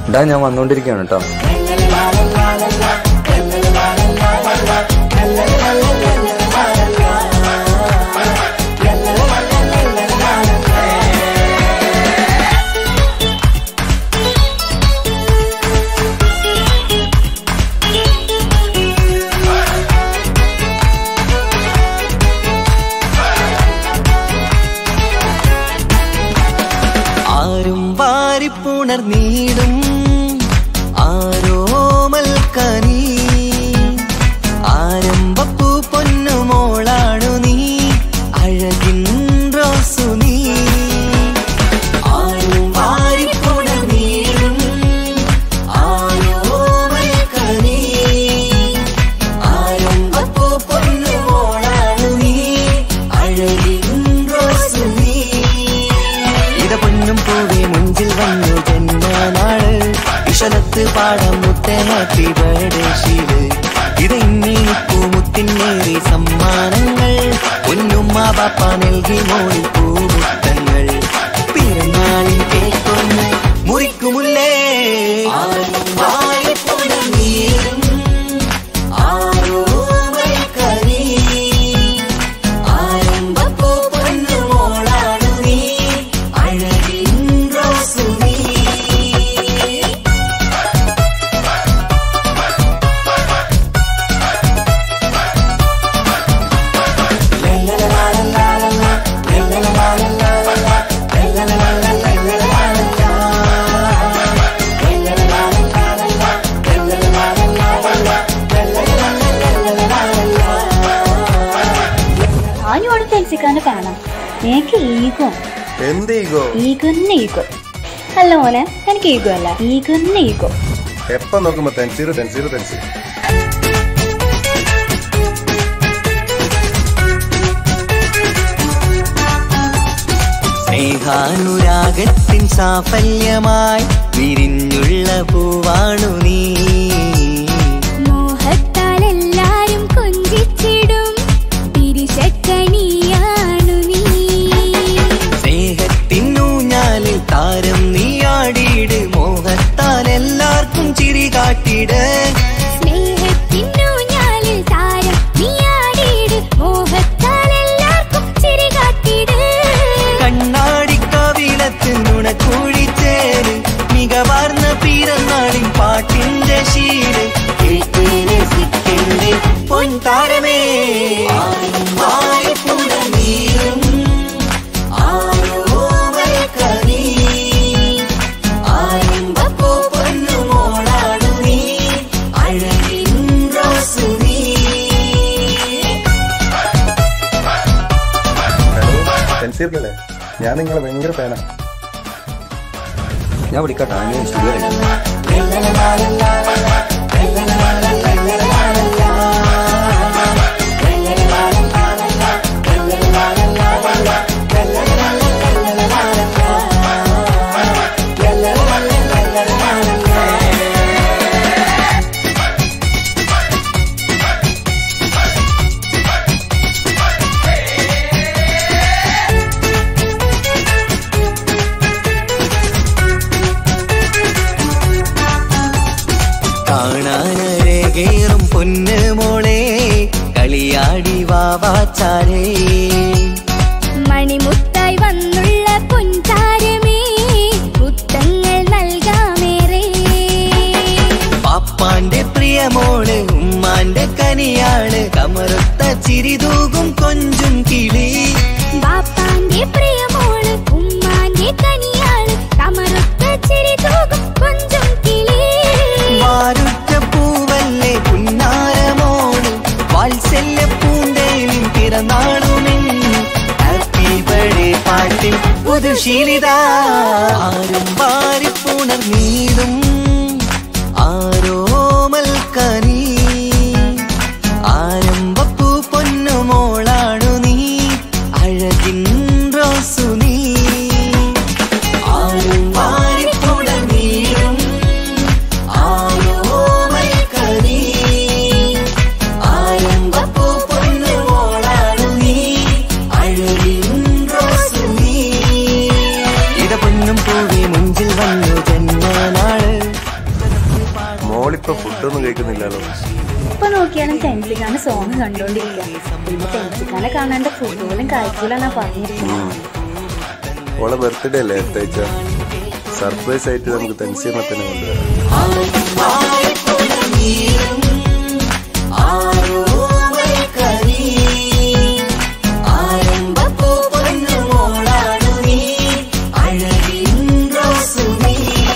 ഡാ ഞാൻ വന്നോണ്ടിരിക്കുകയാണ് കേട്ടോ ആരും വാരിപ്പുണർന്നീടും ആരോമൽ കനി ആരംഭപ്പൂ പൊന്നുമോളാണു നീ അഴകിൻ റോസു നീ ആരും വാരിപ്പുണർന്നീടും ആരോമൽ കനി ആരംഭപ്പൂ പൊന്നുമോളാണു നീ അഴകിൻ റോസു നീ ഇത പൊന്നും പൂവി മുഞ്ചിൽ വന്നു ജന്മനാള് ഇഷലത്ത് പാടം മുത്ത ഹാപ്പി ബർത്ത്ഡേ ശീല് ഇത് ഇന്നിപ്പൂ മുത്തിനേറി സമ്മാനങ്ങൾ പൊന്നുമ്മ പാപ്പ നൽകി മോളിൽ പൂമുത്തങ്ങൾ പിറന്നാളിൻ കേക്കൊന്ന് മുറിക്കുമുല്ലേ ആരും വായ്പുണർന്നീരും ആരോമൽ കനി ആരംഭപ്പൂ പൊന്നുമോളാണു നീ അഴകിൻ റോസു നീ ഞാനും ഫെൻസിക്കാന്ന് കാണാം എനിക്ക് ഈഗോ എന്ത് ഈഗോ ഈഗോന്നെ ഈഗോ അല്ല മോനെ എനിക്ക് ഈഗോ അല്ല ഈഗോന്നെ ഈഗോ എപ്പം നോക്കുമ്പോ തെൻസീറ് തെൻസീറ് തെൻസീർ സ്നേഹാനുരാഗത്തിൻ സാഫല്യമായി വിരിഞ്ഞുള്ള പൂവാണു നീ മോഹത്താൽ എല്ലാരും കൊഞ്ചിച്ചിടും തിരിശക്കനിയാണു നീ സ്നേഹത്തിനൂഞ്ഞാലിൽ താരം നീയാടിയിട് മോഹത്താൽ എല്ലാവർക്കും ചിരി കാട്ടിട് സ്നേഹത്തിനൂഞ്ഞാലിൽ താരം നീയാടിയിട് മോഹത്താൽ എല്ലാവർക്കും ചിരി കാട്ടിട് കണ്ണാടി കവിളത്ത് നുണക്കുഴിച്ചേര് മികവാർന്ന പിറന്നാളിൻ പാട്ടിന്റെ ശീല് കേട്ട് രസിക്കണ്ടേ പൊൻതാരമേ ആരും വായ്പുണർന്നീരും ആരോമൽ കനി ആരംഭപ്പൂ പൊന്നുമോളാണു നീ അഴകിൻ റോസു നീ ഹലോ തെൻസീറിനല്ലേ ഞാൻ നിങ്ങളെ ഭയങ്കര ഫാനാ ഞാൻ വിളിക്കാട്ടോ ഞാൻ സ്റ്റുഡിയോ കാണാനരകേറും പൊന്ന് മോളെ കളിയാടി വാവാച്ചാരേ മണിമുത്തായി വന്നുള്ള പൊൻതാരമേ മുത്തങ്ങൾ നൽകാമേറെ പാപ്പാന്റെ പ്രിയമോള് ഉമ്മാന്റെ കനിയാള് കമറുത്ത ചിരിതൂകും കൊഞ്ചും കിളി ബാപ്പാന്റെ പ്രിയമോള് ഉമ്മാന്റെ കനിയാള് കമറുത്ത ചിരി തൂകും കൊഞ്ചും കിളി വാരുറ്റ പൂവല്ലേ പുന്നാരമോള് വാത്സല്യ പൂന്തേലിൻ പിറന്നാളുമെന്ന് ഹാപ്പി ബർത്ത്ഡേ പാട്ടിൽ പുതുശീലിത ആരും വാരിപ്പുണർന്നീടും ആരോമൽ കനി ആരംഭപ്പൂ പൊന്നുമോളാണു നീ അഴകിൻ റോസു നീ ആരും വാരിപ്പുണർന്നീടും ആരോമൽ കനി ആരംഭപ്പൂ പൊന്നുമോളാണു നീ അഴകിൻ റോസു നീ ഇത പൊന്നും പൂവി മുഞ്ചിൽ വന്നു ജന്മ അറിയില്ലല്ലോ ഇപ്പൊ നോക്കിയാലും തെൻസിക്കാന്റെ സോങ് കണ്ടോണ്ടിരിക്കുക പിന്നെ തെൻസിക്കാനെ കാണാണ്ട് ഫുട്ബോളും കായ്ക്കൂലെന്നാ പറഞ്ഞിരിക്കുന്നത് ഓളെ ബർത്ത്ഡേ അല്ലേ അടുത്താഴ്ച സർപ്രൈസ് ആയിട്ട് നമുക്ക് തൻസീമത്തിനെ കൊണ്ടുവരാം ആരംഭപ്പൂ പൊന്നുമോളാണു നീ അഴകിൻ റോസു നീ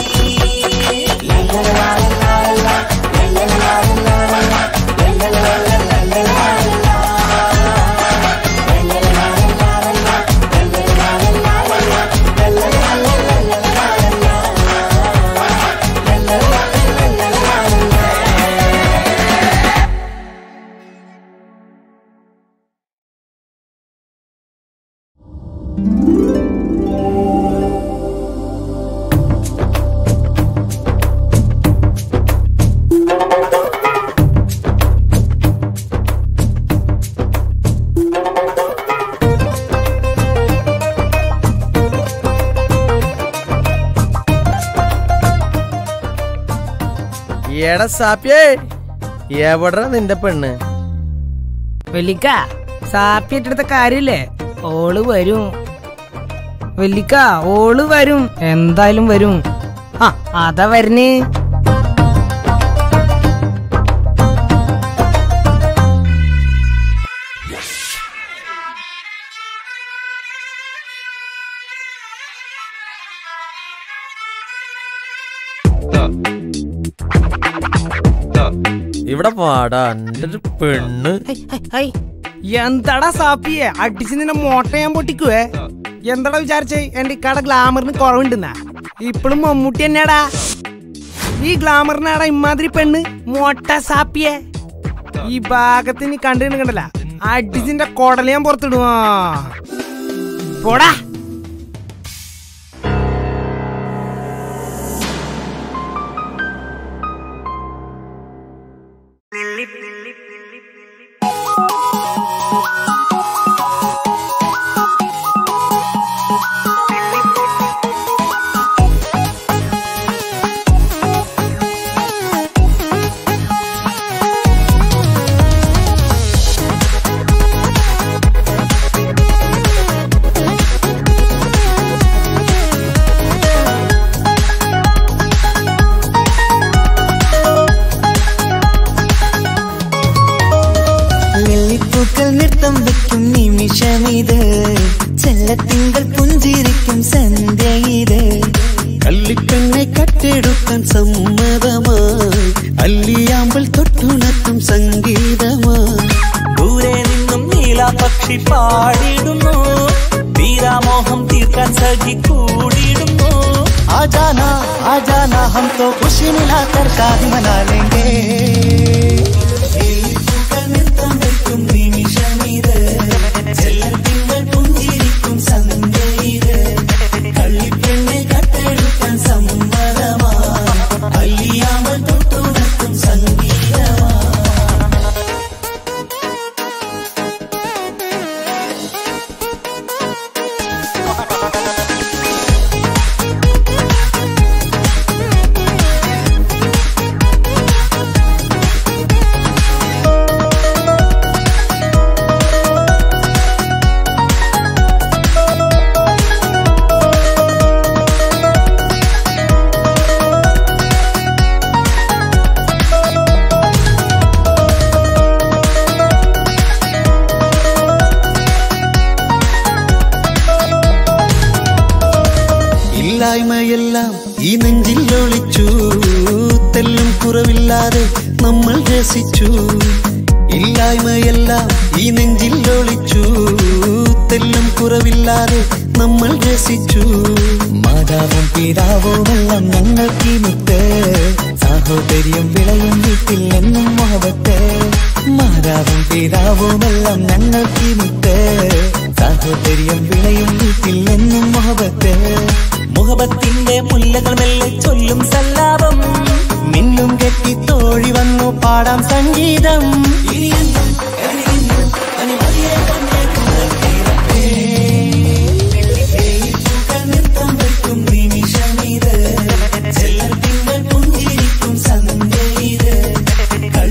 എടാ സാപ്പിയേ എവിടാ നിന്റെ പെണ്ണ് വെല്ലിക്ക സാപ്പി ഏറ്റെടുത്ത കാര്യല്ലേ ഓള് വരും വെല്ലിക്ക ഓള് വരും എന്തായാലും വരും ആ അതാ വരുന്നേ ഇവിടെ പാടാ എന്റെ ഒരു പെണ്ണ് എന്താടാ സാപ്പിയെ അടിച്ച് നിന്നെ മോട്ട ഞാൻ പൊട്ടിക്കുവേ എന്താടാ വിചാരിച്ചേ എന്റെ ഇക്കാടെ ഗ്ലാമറിന് കുറവുണ്ടെന്നാ ഇപ്പോഴും മമ്മൂട്ടി തന്നെയാടാ ഈ ഗ്ലാമറിനാടാ ഇമാതിരി പെണ്ണ് മോട്ട സാപ്പിയെ ഈ ഭാഗത്തിന് കണ്ടു കണ്ടല്ല അടിച്ചിന്റെ കൊടല ഞാൻ പുറത്തിടുവാ പോടാ ലില്ലിപ്പൂക്കൾ നൃത്തം വെക്കും നിമിഷമിത് ചെല്ലത്തിങ്കൾ പുഞ്ചിരിക്കും സന്ധ്യ ഇത് കള്ളിപ്പെണ്ണെ കട്ടെടുക്കാൻ സമ്മതമായി അല്ലിയാമ്പൽ തൊട്ടുണർത്തും സംഗീതമായി ദൂരെ നിന്നും നീലാപക്ഷി പാടിടുന്നു തീരാമോഹം തീർക്കാൻ സഖി കൂടിയിടുന്നു ആജാന ആജാന ഹം തോ ഖുഷി മിലാക്കർ കാതി മനാ ലേംഗേ നൃത്തം വെക്കും നിമിഷമിത് ചെല്ലത്തിങ്കൾ പുഞ്ചിരിക്കും സന്ധ്യ ഇത് കള്ളിപ്പെണ്ണെ കട്ടെടുക്കാൻ സമ്മതമാ അല്ലിയാമ്പൽ തൊട്ടുണർത്തും സംഗീതമാ ഇല്ലായ്മയെല്ലാം ഈ നെഞ്ചിൽ ഒളിച്ചു തെല്ലും കുറവില്ലാതെ നമ്മൾ രസിച്ചു ഇല്ലായ്മയെല്ലാം ഈ നെഞ്ചിൽ ഒളിച്ചു തെല്ലും കുറവില്ലാതെ നമ്മൾ രസിച്ചു മാതാവും പിതാവുമെല്ലാം ഞങ്ങൾക്ക് മുത്ത് സാഹോദര്യം വിളയും വീട്ടിൽ എന്നും മുഹബത്ത് മാതാവും പിതാവുമെല്ലാം ഞങ്ങൾക്ക് മുത്ത് സാഹോദര്യം വിളയും വീട്ടിൽ എന്നും മുഹബത്ത് മുഹബത്തിന്റെ മുല്ലകൾ മെല്ലെ ചൊല്ലും സല്ലാപം മിന്നും കെട്ടി തോഴി വന്നു പാടാം സംഗീതം നൃത്തം വെക്കും നിമിഷമിത് ചെല്ലത്തിങ്കൾ പുഞ്ചിരിക്കും സന്ധ്യ ഇത്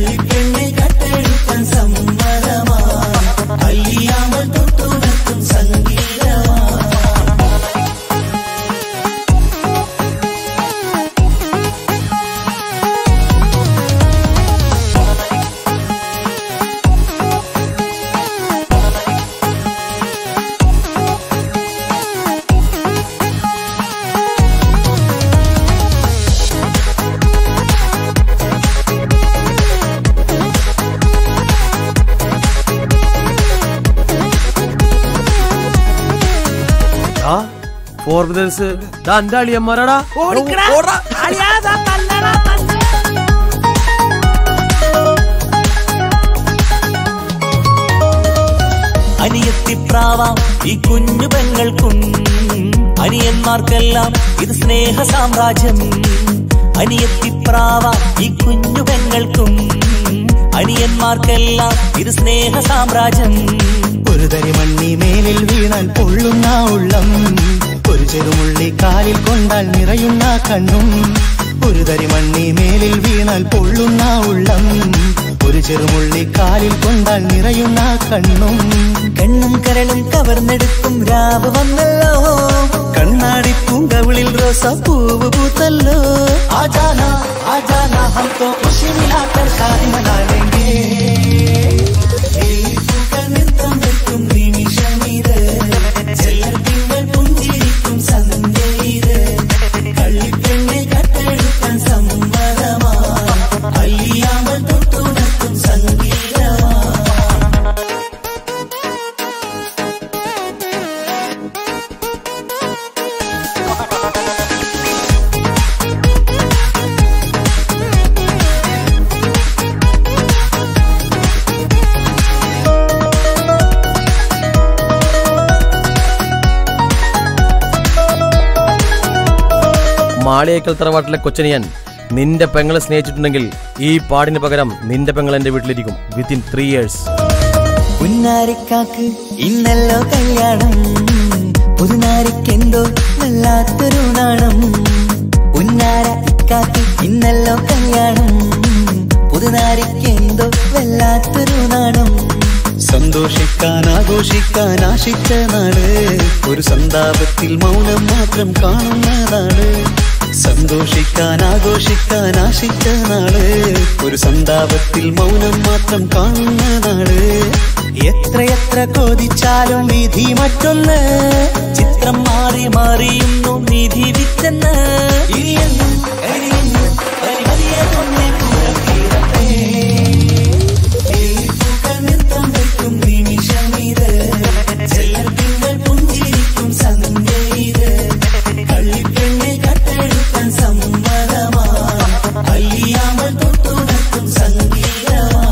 ഫോർ ബ്രദേഴ്സ് എന്റെ അളിയന്മാരാടാ ഓടിക്കടാ. ഓടാ. അളിയാ, ദാ തല്ലടാ, തല്ല. അനിയത്തിപ്രാവാം ഈ കുഞ്ഞു പെങ്ങൾക്കും അനിയന്മാർക്കെല്ലാം ഇത് സ്നേഹ സാമ്രാജ്യം അനിയത്തിപ്രാവാം ഈ കുഞ്ഞു പെങ്ങൾക്കും അനിയന്മാർക്കെല്ലാം ഇത് സ്നേഹ സാമ്രാജ്യം ഒരു തരി മണ്ണി മേലിൽ വീണാൽ പൊള്ളുന്ന ഉള്ളം ഒരു ചെറുമുള്ളി കാലിൽ കൊണ്ടാൽ നിറയുന്ന കണ്ണും ഒരു തരി മണ്ണി മേലിൽ വീണാൽ പൊള്ളുന്ന ഉള്ളം ഒരു ചെറുമുള്ളി കാലിൽ കൊണ്ടാൽ നിറയുന്ന കണ്ണും കണ്ണും കരളും കവർന്നെടുക്കും രാവ് വന്നല്ലോ കണ്ണാടി പൂങ്കവിളിൽ റോസ പൂവ് പൂത്തല്ലോ ആജാന ആജാന ഹംകോ ഖുഷി മിലാക്കർ ഷാദി മനാ ലേംഗേ നൃത്തം വെക്കും നിമിഷമിത് ചെല്ലർ തിങ്കൾ പുഞ്ചിരിക്കും സന്ധ്യയിത് കള്ളിപ്പെണ്ണെ കട്ടെടുക്കാൻ സമ്മതമാ അല്ലിയാമൽ തൊട്ടുണർത്തും സംഗീതമാ മാളിയേക്കൽ തറവാട്ടിലെ കൊച്ചനിയൻ നിന്റെ പെങ്ങളെ സ്നേഹിച്ചിട്ടുണ്ടെങ്കിൽ ഈ പാടിന് പകരം നിന്റെ പെങ്ങൾ എന്റെ വീട്ടിലിരിക്കും വിത്തിൻ ത്രീ ഇയേഴ്സ് പുന്നാരിക്കാക്ക് ഇന്നല്ലോ കല്യാണം പുതുനാരിക്കെന്തോ വല്ലാത്തൊരു നാണം പുന്നാര ഇക്കാക്ക് ഇന്നല്ലോ കല്യാണം പുതുനാരിക്കെന്തോ വല്ലാത്തൊരു നാണം സന്തോഷിക്കാൻ ആഘോഷിക്കാൻ ആശിച്ച നാട് ഒരു സന്താപത്തിൽ മൗനം മാത്രം കാണുന്നതാണ് സന്തോഷിക്കാൻ ആഘോഷിക്കാൻ ആശിച്ച നാട് ഒരു സന്താപത്തിൽ മൗനം മാത്രം കാണുന്നതാണ് എത്രയെത്ര കോതിച്ചാലും വിധി മറ്റൊന്ന് ചിത്രം മാറി മാറിയുന്നു നിധി വിറ്റെന്ന് ഇനിയെന്നും കഴിയുന്നു പരിമതിയെ തന്നെ പുറത്തിരട്ടെ നൃത്തം വെക്കും നിമിഷമിത് ചെല്ലർ തിങ്കൾ പുഞ്ചിരിക്കും സന്ധ്യയിത് കള്ളിപ്പെണ്ണെ കട്ടെടുക്കാൻ സമ്മതമാ അല്ലിയാമൽ തൊട്ടുണർത്തും സംഗീതമാ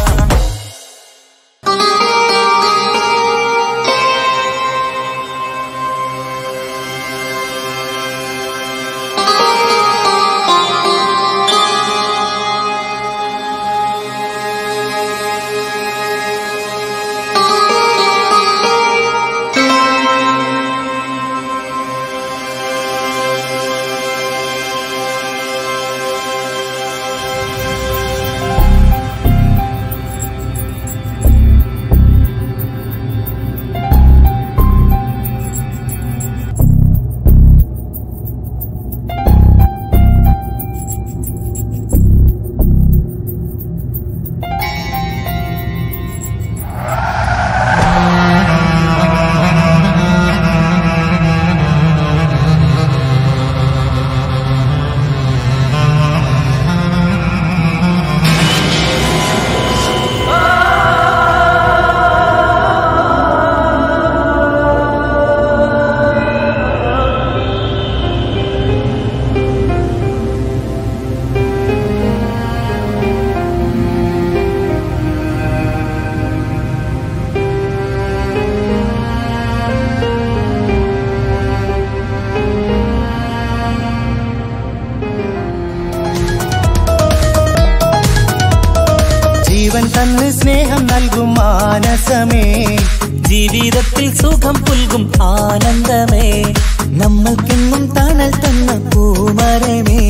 ജീവൻ തന്ന് സ്നേഹം നൽകും മാനസമേ ജീവിതത്തിൽ സുഖം പുൽകും ആനന്ദമേ നമ്മൾക്കെന്നും തണൽ തന്ന പൂമരമേ